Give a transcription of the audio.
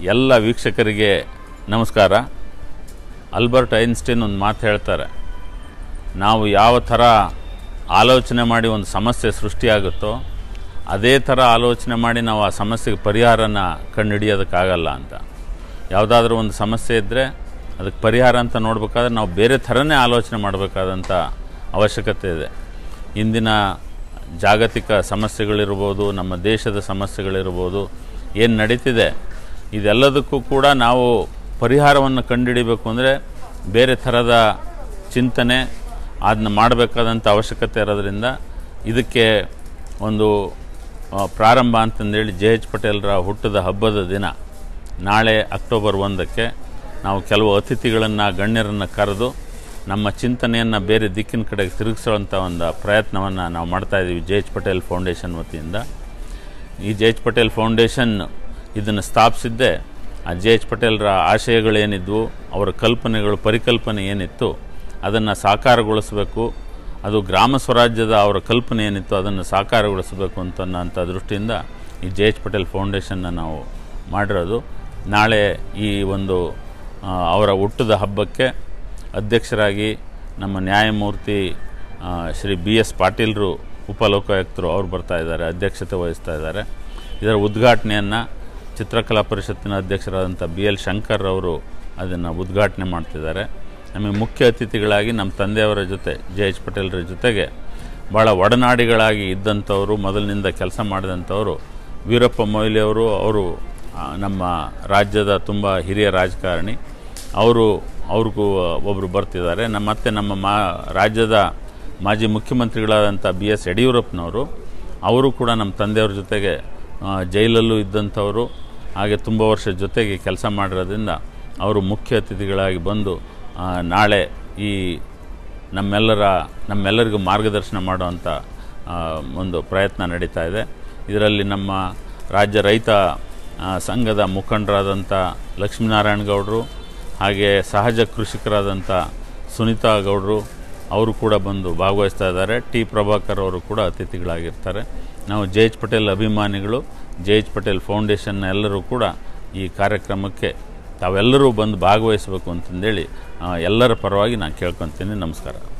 ಎಲ್ಲ ವೀಕ್ಷಕರಿಗೆ ನಮಸ್ಕಾರ ಅಲ್ಬರ್ಟ್ ಐನ್ಸ್ಟೈನ್ ಒಂದು ಮಾತು ಹೇಳ್ತಾರೆ ನಾವು ಯಾವ ಥರ ಆಲೋಚನೆ ಮಾಡಿ ಒಂದು ಸಮಸ್ಯೆ ಸೃಷ್ಟಿಯಾಗುತ್ತೋ ಅದೇ ಥರ ಆಲೋಚನೆ ಮಾಡಿ ನಾವು ಆ ಸಮಸ್ಯೆಗೆ ಪರಿಹಾರನ ಕಂಡುಹಿಡಿಯೋದಕ್ಕಾಗಲ್ಲ ಅಂತ ಯಾವುದಾದ್ರೂ ಒಂದು ಸಮಸ್ಯೆ ಇದ್ದರೆ ಅದಕ್ಕೆ ಪರಿಹಾರ ಅಂತ ನೋಡಬೇಕಾದ್ರೆ ನಾವು ಬೇರೆ ಥರನೇ ಆಲೋಚನೆ ಮಾಡಬೇಕಾದಂಥ ಅವಶ್ಯಕತೆ ಇದೆ ಇಂದಿನ ಜಾಗತಿಕ ಸಮಸ್ಯೆಗಳಿರ್ಬೋದು ನಮ್ಮ ದೇಶದ ಸಮಸ್ಯೆಗಳಿರ್ಬೋದು ಏನು ನಡೀತಿದೆ ಇದೆಲ್ಲದಕ್ಕೂ ಕೂಡ ನಾವು ಪರಿಹಾರವನ್ನು ಕಂಡುಹಿಡಿಬೇಕು ಅಂದರೆ ಬೇರೆ ಥರದ ಚಿಂತನೆ ಅದನ್ನ ಮಾಡಬೇಕಾದಂಥ ಅವಶ್ಯಕತೆ ಇರೋದ್ರಿಂದ ಇದಕ್ಕೆ ಒಂದು ಆ, ಪ್ರಾರಂಭ ಅಂತಂದೇಳಿ ಜೆ ಎಚ್ ಪಟೇಲ್ರ ಹುಟ್ಟದ ಹಬ್ಬದ ದಿನ ನಾಳೆ ಅಕ್ಟೋಬರ್ ಒಂದಕ್ಕೆ ನಾವು ಕೆಲವು ಅತಿಥಿಗಳನ್ನು ಗಣ್ಯರನ್ನು ಕರೆದು ನಮ್ಮ ಚಿಂತನೆಯನ್ನು ಬೇರೆ ದಿಕ್ಕಿನ ಕಡೆಗೆ ತಿರುಗಿಸೋವಂಥ ಒಂದು ಪ್ರಯತ್ನವನ್ನು ನಾವು ಮಾಡ್ತಾಯಿದ್ದೀವಿ ಜೆ ಎಚ್ ಪಟೇಲ್ ಫೌಂಡೇಶನ್ ವತಿಯಿಂದ ಈ ಜೆ ಎಚ್ ಪಟೇಲ್ ಫೌಂಡೇಶನ್ ಇದನ್ನು ಸ್ಥಾಪಿಸಿದ್ದೆ ಆ ಜೆ ಎಚ್ ಪಟೇಲ್ರ ಆಶಯಗಳೇನಿದ್ವು ಅವರ ಕಲ್ಪನೆಗಳು ಪರಿಕಲ್ಪನೆ ಏನಿತ್ತು ಅದನ್ನು ಸಾಕಾರಗೊಳಿಸಬೇಕು ಅದು ಗ್ರಾಮ ಸ್ವರಾಜ್ಯದ ಅವರ ಕಲ್ಪನೆ ಏನಿತ್ತು ಅದನ್ನು ಸಾಕಾರಗೊಳಿಸಬೇಕು ಅಂತನ್ನೋಂಥ ದೃಷ್ಟಿಯಿಂದ ಈ ಜೆ ಎಚ್ ಪಟೇಲ್ ಫೌಂಡೇಶನ್ನ ನಾವು ಮಾಡಿರೋದು ನಾಳೆ ಈ ಒಂದು ಆ, ಅವರ ಹುಟ್ಟದ ಹಬ್ಬಕ್ಕೆ ಅಧ್ಯಕ್ಷರಾಗಿ ನಮ್ಮ ನ್ಯಾಯಮೂರ್ತಿ ಆ, ಶ್ರೀ ಬಿ ಎಸ್ ಪಾಟೀಲ್ರು ಉಪಲೋಕಾಯುಕ್ತರು ಅವ್ರು ಬರ್ತಾ ಇದ್ದಾರೆ ಅಧ್ಯಕ್ಷತೆ ವಹಿಸ್ತಾ ಇದ್ದಾರೆ ಇದರ ಉದ್ಘಾಟನೆಯನ್ನು ಚಿತ್ರಕಲಾ ಪರಿಷತ್ತಿನ ಅಧ್ಯಕ್ಷರಾದಂಥ ಬಿ ಎಲ್ ಶಂಕರ್ ಅವರು ಅದನ್ನು ಉದ್ಘಾಟನೆ ಮಾಡ್ತಿದ್ದಾರೆ ನಮಗೆ ಮುಖ್ಯ ಅತಿಥಿಗಳಾಗಿ ನಮ್ಮ ತಂದೆಯವರ ಜೊತೆ ಜೆ ಎಚ್ ಪಟೇಲ್ರ ಜೊತೆಗೆ ಭಾಳ ಒಡನಾಡಿಗಳಾಗಿ ಇದ್ದಂಥವರು ಮೊದಲಿನಿಂದ ಕೆಲಸ ಮಾಡಿದಂಥವರು ವೀರಪ್ಪ ಮೊಯ್ಲಿಯವರು ಅವರು ಆ, ನಮ್ಮ ರಾಜ್ಯದ ತುಂಬ ಹಿರಿಯ ರಾಜಕಾರಣಿ ಅವರು ಅವ್ರಿಗೂ ಒಬ್ಬರು ಬರ್ತಿದ್ದಾರೆ ನಮ್ಮ ಮತ್ತೆ ನಮ್ಮ ಮಾ ರಾಜ್ಯದ ಮಾಜಿ ಮುಖ್ಯಮಂತ್ರಿಗಳಾದಂಥ ಬಿ ಎಸ್ ಯಡಿಯೂರಪ್ಪನವರು ಅವರು ಕೂಡ ನಮ್ಮ ತಂದೆಯವ್ರ ಜೊತೆಗೆ ಆ, ಜೈಲಲ್ಲೂ ಇದ್ದಂಥವರು ಹಾಗೆ ತುಂಬ ವರ್ಷ ಜೊತೆಗೆ ಕೆಲಸ ಮಾಡಿರೋದ್ರಿಂದ ಅವರು ಮುಖ್ಯ ಅತಿಥಿಗಳಾಗಿ ಬಂದು ಆ, ನಾಳೆ ಈ ನಮ್ಮೆಲ್ಲರ ನಮ್ಮೆಲ್ಲರಿಗೂ ಮಾರ್ಗದರ್ಶನ ಮಾಡುವಂಥ ಆ, ಒಂದು ಪ್ರಯತ್ನ ನಡೀತಾ ಇದೆ ಇದರಲ್ಲಿ ನಮ್ಮ ರಾಜ್ಯ ರೈತ ಆ, ಸಂಘದ ಮುಖಂಡರಾದಂಥ ಲಕ್ಷ್ಮೀನಾರಾಯಣ ಗೌಡರು ಹಾಗೆ ಸಹಜ ಕೃಷಿಕರಾದಂಥ ಸುನೀತಾ ಗೌಡರು ಅವರು ಕೂಡ ಬಂದು ಭಾಗವಹಿಸ್ತಾ ಇದ್ದಾರೆ ಟಿ ಪ್ರಭಾಕರ್ ಅವರು ಕೂಡ ಅತಿಥಿಗಳಾಗಿರ್ತಾರೆ ನಾವು ಜೆ ಎಚ್ ಪಟೇಲ್ ಅಭಿಮಾನಿಗಳು ಜೆ ಎಚ್ ಪಟೇಲ್ ಫೌಂಡೇಶನ್ನ ಎಲ್ಲರೂ ಕೂಡ ಈ ಕಾರ್ಯಕ್ರಮಕ್ಕೆ ತಾವೆಲ್ಲರೂ ಬಂದು ಭಾಗವಹಿಸಬೇಕು ಅಂತಂದೇಳಿ ಆ, ಎಲ್ಲರ ಪರವಾಗಿ ನಾನು ಕೇಳ್ಕೊತೀನಿ ನಮಸ್ಕಾರ